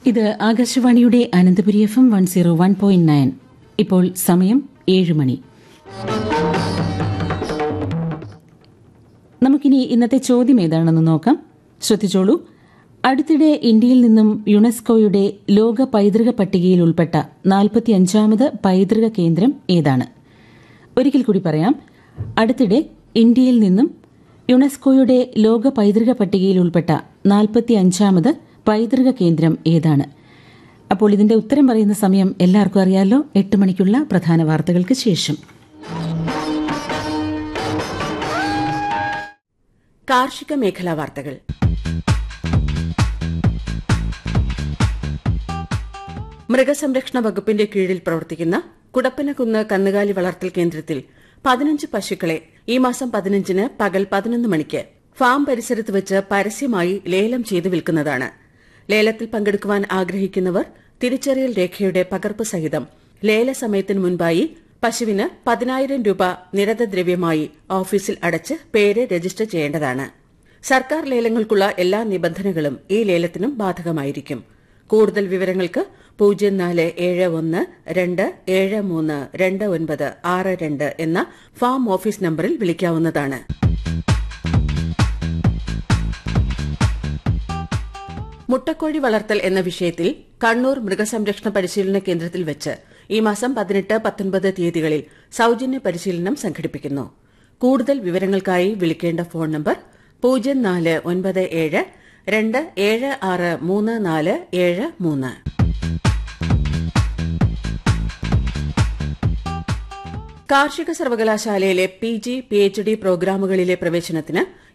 ഇത് ആകാശവാണിയുടെ Ananthapuri F M one zero one point nine ഇപ്പോൾ സമയം ഏഴ് മണി നമുക്കിനി ഇന്നത്തെ ചോദ്യം ഏതാണെന്ന് നോക്കാം ശ്രദ്ധിച്ചോളൂ അടുത്തിടെ ഇന്ത്യയിൽ നിന്നും യുനെസ്കോയുടെ ലോക പൈതൃക പട്ടികയിൽ ഉൾപ്പെട്ട നാൽപ്പത്തിയഞ്ചാമത് പൈതൃക കേന്ദ്രം ഏതാണ് ഒരിക്കൽ കൂടി പറയാം അടുത്തിടെ ഇന്ത്യയിൽ നിന്നും യുനെസ്കോയുടെ ലോക പൈതൃക പട്ടികയിൽ ഉൾപ്പെട്ട നാൽപ്പത്തിയഞ്ചാമത് പൈതൃക കേന്ദ്രം ഏതാണ് അപ്പോൾ ഇതിന്റെ ഉത്തരം പറയുന്ന സമയം എല്ലാവർക്കും അറിയാലോ എട്ട് മണിക്കുള്ള പ്രധാന വാർത്തകൾക്ക് ശേഷം കാർഷിക മേഖലാ വാർത്തകൾ മൃഗസംരക്ഷണ വകുപ്പിന്റെ കീഴിൽ പ്രവർത്തിക്കുന്ന കുടപ്പനക്കുന്ന് കന്നുകാലി വളർത്തൽ കേന്ദ്രത്തിൽ പതിനഞ്ച് പശുക്കളെ ഈ മാസം പതിനഞ്ചിന് പകൽ പതിനൊന്ന് മണിക്ക് ഫാം പരിസരത്ത് വെച്ച് പരസ്യമായി ലേലം ചെയ്ത് വിൽക്കുന്നതാണ് ലേലത്തിൽ പങ്കെടുക്കുവാൻ ആഗ്രഹിക്കുന്നവർ തിരിച്ചറിയൽ രേഖയുടെ പകർപ്പ് സഹിതം ലേല സമയത്തിന് മുൻപായി പശുവിന് പതിനായിരം രൂപ നിരതദ്രവ്യമായി ഓഫീസിൽ അടച്ച് പേര് രജിസ്റ്റർ ചെയ്യേണ്ടതാണ് സർക്കാർ ലേലങ്ങൾക്കുള്ള എല്ലാ നിബന്ധനകളും ഈ ലേലത്തിനും ബാധകമായിരിക്കും കൂടുതൽ വിവരങ്ങൾക്ക് പൂജ്യം നാല് ഏഴ് ഒന്ന് രണ്ട് ഏഴ് മൂന്ന് രണ്ട് ഒൻപത് ആറ് രണ്ട് എന്ന ഫാം ഓഫീസ് നമ്പറിൽ വിളിക്കാവുന്നതാണ് മുട്ടക്കോഴി വളർത്തൽ എന്ന വിഷയത്തിൽ കണ്ണൂർ മൃഗസംരക്ഷണ പരിശീലന കേന്ദ്രത്തിൽ വെച്ച് ഈ മാസം പതിനെട്ട് പത്തൊൻപത് തീയതികളിൽ സൌജന്യ പരിശീലനം സംഘടിപ്പിക്കുന്നു കൂടുതൽ വിവരങ്ങൾക്കായി വിളിക്കേണ്ട ഫോൺ നമ്പർ പൂജ്യം നാല് ഒൻപത് ഏഴ് രണ്ട് ഏഴ് ആറ് മൂന്ന് നാല് ഏഴ് മൂന്ന് കാർഷിക സർവകലാശാലയിലെ P G P H D പ്രോഗ്രാമുകളിലെ പ്രവേശനത്തിന്